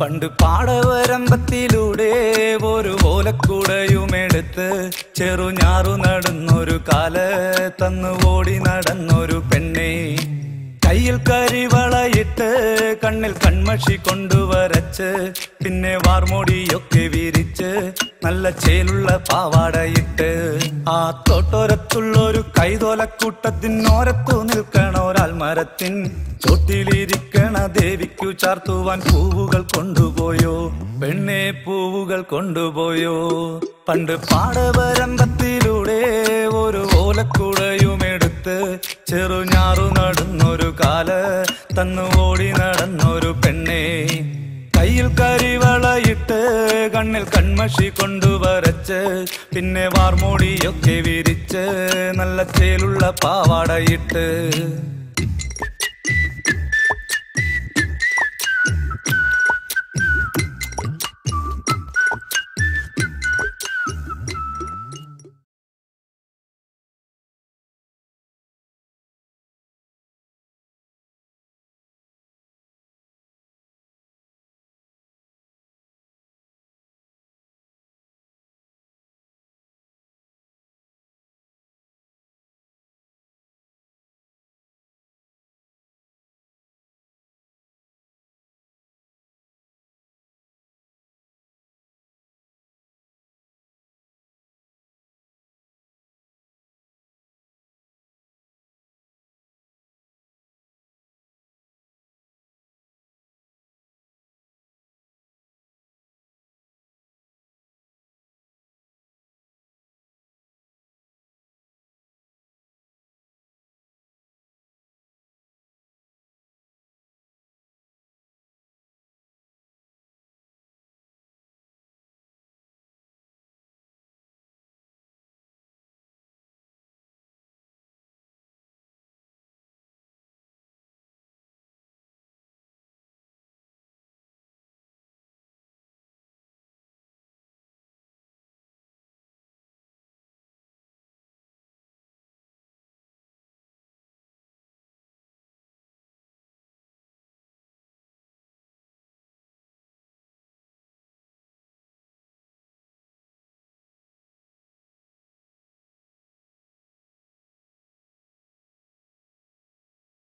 പണ്ട് പാടവരമ്പത്തിലൂടെ ഒരു ഓലക്കുടയുമെടുത്ത് ചെറുഞാറു നടന്നൊരു കാല തന്നു ഓടി നടന്നൊരു പെണ്ണെ കയ്യിൽ കരിവളയിട്ട് കണ്ണിൽ കൺമഷി കൊണ്ടുവരച്ച് പിന്നെ വാർമോടിയൊക്കെ വിരിച്ച് നല്ല ചേലുള്ള പാവാടയിട്ട് ആ തോട്ടോരത്തുള്ളൊരു കൈതോലക്കൂട്ടത്തിനോരത്തു നിൽക്കണ ഒരാൾ മരത്തിൻ ചോട്ടിലിരിക്കണ ദേവിക്കു ചാർത്തുവാൻ പൂവുകൾ കൊണ്ടുപോയോ പെണ്ണെ പൂവുകൾ കൊണ്ടുപോയോ പണ്ട് പാടവരമ്പത്തിലൂടെ ഒരു ഓലക്കുടയുമെടുത്ത് ചെറുഞാറു നടന്നൊരു കാല തന്നു ഓടി നടന്നൊരു പെണ്ണെ കയ്യിൽ കരിവളയിട്ട് കണ്ണിൽ കൺമഷി കൊണ്ടുവരച്ച് പിന്നെ വാർമോടിയൊക്കെ വിരിച്ച് നല്ല ചേലുള്ള പാവാടയിട്ട്